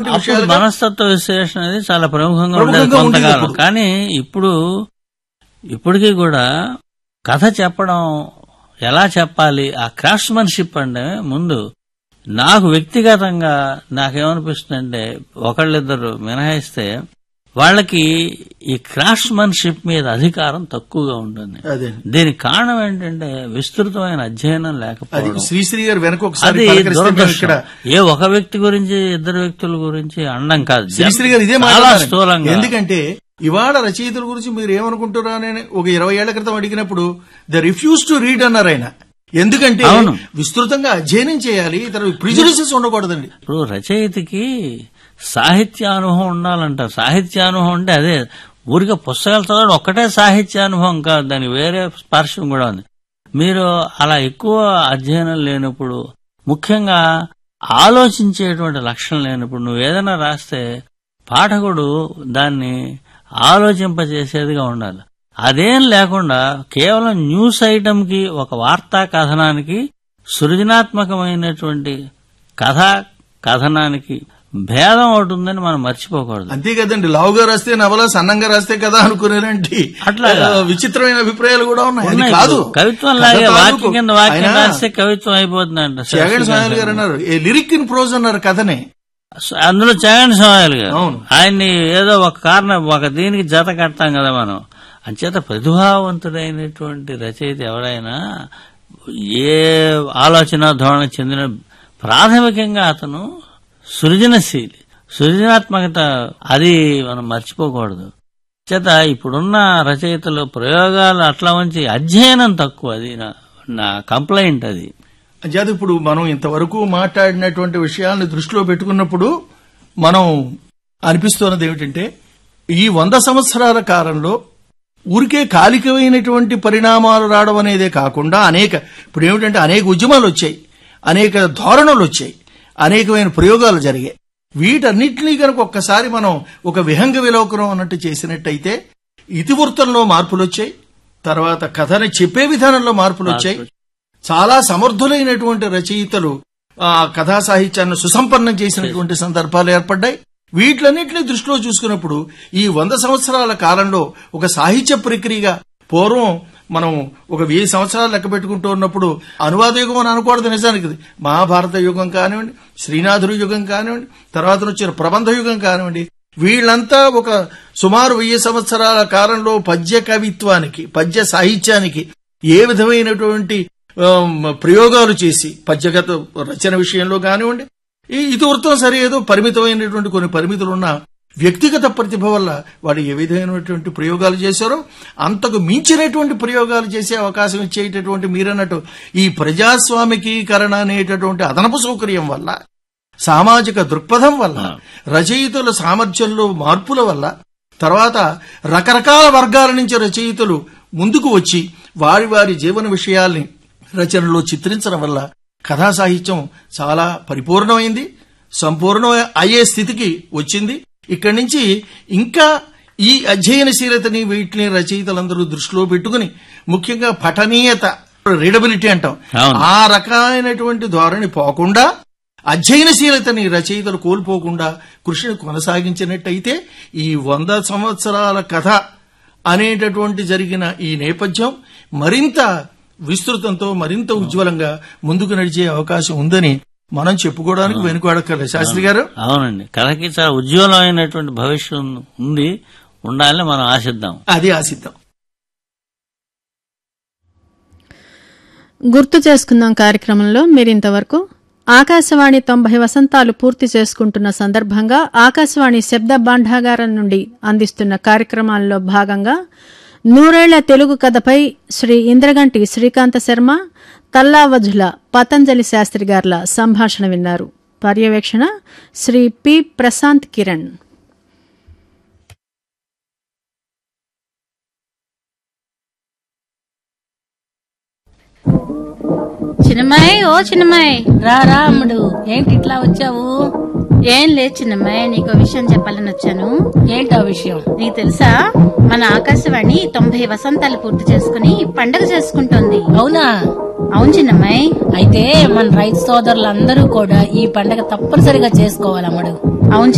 అప్పుడు విషయాలుగా మనస్తత్వ విశ్లేషణ అనేది చాలా ప్రముఖంగా ఉండేది ప్రముఖంగా ఉండేది కొంతకాలం అప్పుడు. కానీ ఇప్పుడు ఇప్పటికీ కూడా కథ చెప్పడం ఎలా చెప్పాలి ఆ క్రాఫ్ట్స్మన్షిప్ అంటే ముందు నాకు వ్యక్తిగతంగా నాకేమనిపిస్తుందంటే ఒకళ్ళిద్దరు మినహాయిస్తే వాళ్ళకి ఈ క్రాఫ్ట్స్మన్షిప్ మీద అధికారం తక్కువగా ఉంటుంది అదే దీనికి కారణం ఏంటంటే విస్తృతమైన అధ్యయనం అది లేకపోవడం శ్రీశ్రీ గారు వెనక ఒకసారి అది పలకరిస్తే మేము దురదృష్టం ఇక్కడ ఏ ఒక వ్యక్తి గురించి ఇద్దరు వ్యక్తుల గురించి అండం కాదు శ్రీశ్రీ గారు ఇదే చాలా మాట్లాడారు స్థూలంగా ఎందుకంటే ఇవాళ రచయితల గురించి మీరు ఏమనుకుంటున్నారా అని ఒక ఇరవై ఏళ్ల క్రితం అడిగినప్పుడు ద రిఫ్యూజ్ టు రీడ్ అన్నారు ఆయన ఎందుకంటే అవును. విస్తృతంగా అధ్యయనం చేయాలి తర్వాత ప్రిజుడిసెస్ ఉండకూడదండి ఇప్పుడు రచయితకి సాహిత్యానుభవం ఉండాలంట సాహిత్యానుభవం అంటే అదే ఊరికే పుస్తకాలు చదవడం ఒక్కటే సాహిత్యానుభవం కాదు దానికి వేరే స్పర్శం కూడా ఉంది మీరు అలా ఎక్కువ అధ్యయనం లేనప్పుడు ముఖ్యంగా ఆలోచించేటువంటి లక్షణం లేనప్పుడు నువ్వు ఏదైనా రాస్తే పాఠకుడు దాన్ని ఆలోచింపజేసేదిగా ఉండాలి అదేం లేకుండా కేవలం న్యూస్ ఐటమ్ కి ఒక వార్తా కథనానికి సృజనాత్మకమైనటువంటి కథ కథనానికి భేదం ఒకటి ఉందని మనం మర్చిపోకూడదు అంతే కదండి లావుగా రాస్తే నవల సన్నంగా రాస్తే కదా అనుకునేలాంటి అట్లాగా. ఆ, విచిత్రమైన అభిప్రాయాలు కూడా ఉన్నాయి అది ఉన్నాయి కాదు ఇప్పుడు. కవిత్వం లాగే కథ వాక్యం తాలూకు. కింద వాక్యం ఆయన రాస్తే కవిత్వం అయిపోతుందంట జగన్ స్వామి గారు అన్నారు ఏ లిరిక్ ఇన్ ప్రోజ్ అన్నారు కథనే అందులో జగన్ సవాల్ గారు అవును. ఆయన్ని ఏదో ఒక కారణం ఒక దీనికి జత కడతాం కదా మనం అంచేత ప్రతిభావంతుడైనటువంటి రచయిత ఎవరైనా ఏ ఆలోచన ధోరణ చెందిన ప్రాథమికంగా అతను సృజనశీలి సృజనాత్మకత అది మనం మర్చిపోకూడదు చేత ఇప్పుడున్న రచయితలు ప్రయోగాలు అట్లా ఉంచి అధ్యయనం తక్కువ అది నా నా కంప్లైంట్ అది అంచేత ఇప్పుడు మనం ఇంతవరకు మాట్లాడినటువంటి విషయాలను దృష్టిలో పెట్టుకున్నప్పుడు మనం అనిపిస్తున్నది ఏమిటంటే ఈ వంద సంవత్సరాల కాలంలో ఊరికే కాలికమైనటువంటి పరిణామాలు రావడం అనేదే కాకుండా అనేక ఇప్పుడు ఏమిటంటే అనేక ఉద్యమాలు వచ్చాయి అనేక ధోరణులు వచ్చాయి అనేకమైన ప్రయోగాలు జరిగాయి వీటన్నిటినీ కనుక ఒక్కసారి మనం ఒక విహంగ విలోకనం అన్నట్టు చేసినట్టయితే ఇతివృత్తంలో మార్పులు వచ్చాయి తర్వాత కథని చెప్పే విధానంలో మార్పులు వచ్చాయి చాలా సమర్థులైనటువంటి రచయితలు ఆ కథా సాహిత్యాన్ని సుసంపన్నం చేసినటువంటి సందర్భాలు ఏర్పడ్డాయి వీటిలన్నింటినీ దృష్టిలో చూసుకున్నప్పుడు ఈ వంద సంవత్సరాల కాలంలో ఒక సాహిత్య ప్రక్రియగా పూర్వం మనం ఒక వెయ్యి సంవత్సరాలు లెక్క పెట్టుకుంటూ ఉన్నప్పుడు అనువాద యుగం అని అనకూడదు నిజానికి ఇది. మహాభారత యుగం కానివ్వండి శ్రీనాథుడి యుగం కానివ్వండి తర్వాత వచ్చిన ప్రబంధ యుగం కానివ్వండి వీళ్ళంతా ఒక సుమారు వెయ్యి సంవత్సరాల కాలంలో పద్య కవిత్వానికి పద్య సాహిత్యానికి ఏ విధమైనటువంటి ఆమ్, ప్రయోగాలు చేసి పద్యగత రచన విషయంలో కానివ్వండి ఈ ఇతివృత్తం సరే ఏదో పరిమితమైనటువంటి కొన్ని పరిమితులు ఉన్న వ్యక్తిగత ప్రతిభ వల్ల వాడు ఏ విధమైనటువంటి ప్రయోగాలు చేశారో అంతకు మించినటువంటి ప్రయోగాలు చేసే అవకాశం ఇచ్చేటటువంటి మీరన్నట్టు ఈ ప్రజాస్వామికీకరణ అనేటటువంటి అదనపు సౌకర్యం వల్ల సామాజిక దృక్పథం వల్ల రచయితల సామర్థ్యంలో మార్పుల వల్ల తర్వాత రకరకాల వర్గాల నుంచి రచయితలు ముందుకు వచ్చి వారి వారి జీవన విషయాల్ని రచనలో చిత్రించడం వల్ల కథా సాహిత్యం చాలా పరిపూర్ణమైంది సంపూర్ణ అయ్యే స్థితికి వచ్చింది ఇక్కడి నుంచి ఇంకా ఈ అధ్యయనశీలతని వీటిని రచయితలందరూ దృష్టిలో పెట్టుకుని ముఖ్యంగా పఠనీయత రీడబిలిటీ అంటాం అవును. ఆ రకమైనటువంటి ధోరణి పోకుండా అధ్యయనశీలతని రచయితలు కోల్పోకుండా కృషిని కొనసాగించినట్టయితే ఈ వంద సంవత్సరాల కథ అనేటటువంటి జరిగిన ఈ నేపథ్యం మరింత విస్తృతంతో మరింత ఉజ్వలంగా ముందుకు నడిచే అవకాశం ఉందని మనం చెప్పుకోవడానికి వెనుకాడక్కర్లేదు శాస్త్రి గారు అవునండి కథకి చాలా ఉజ్వలమైనటువంటి భవిష్యం ఉంది ఉండాలని మనం ఆశిద్దాం అది ఆశిద్దాం గుర్తు చేసుకుందాం కార్యక్రమంలో మీరింతవరకు ఆకాశవాణి తొంభై వసంతాలు పూర్తి చేసుకుంటున్న సందర్భంగా ఆకాశవాణి శబ్ద భాండాగారం నుండి అందిస్తున్న కార్యక్రమాల్లో భాగంగా నూరేళ్ల తెలుగు కథపై శ్రీ ఇంద్రగంటి శ్రీకాంత శర్మ తల్లావజుల పతంజలి శాస్త్రి గార్ల సంభాషణ విన్నారు పర్యవేక్షణ శ్రీ పి ప్రశాంత్ కిరణ్ చిన్నమ్మాయి ఓ చిన్నమ్మాయి రా రా అమ్ముడు ఏంటి ఇట్లా వచ్చావు ఏం లేదు చిన్నమ్మాయి నీకు విషయం చెప్పాలని వచ్చాను ఏంటి ఆ విషయం నీకు తెలుసా మన ఆకాశవాణి తొంభై వసంతాలు పూర్తి చేసుకుని పండగ చేసుకుంటోంది అవునా అవును చిన్నమ్మాయి అయితే మన రైతు సోదరులందరూ కూడా ఈ పండగ తప్పనిసరిగా చేసుకోవాలి అమ్ముడు అవును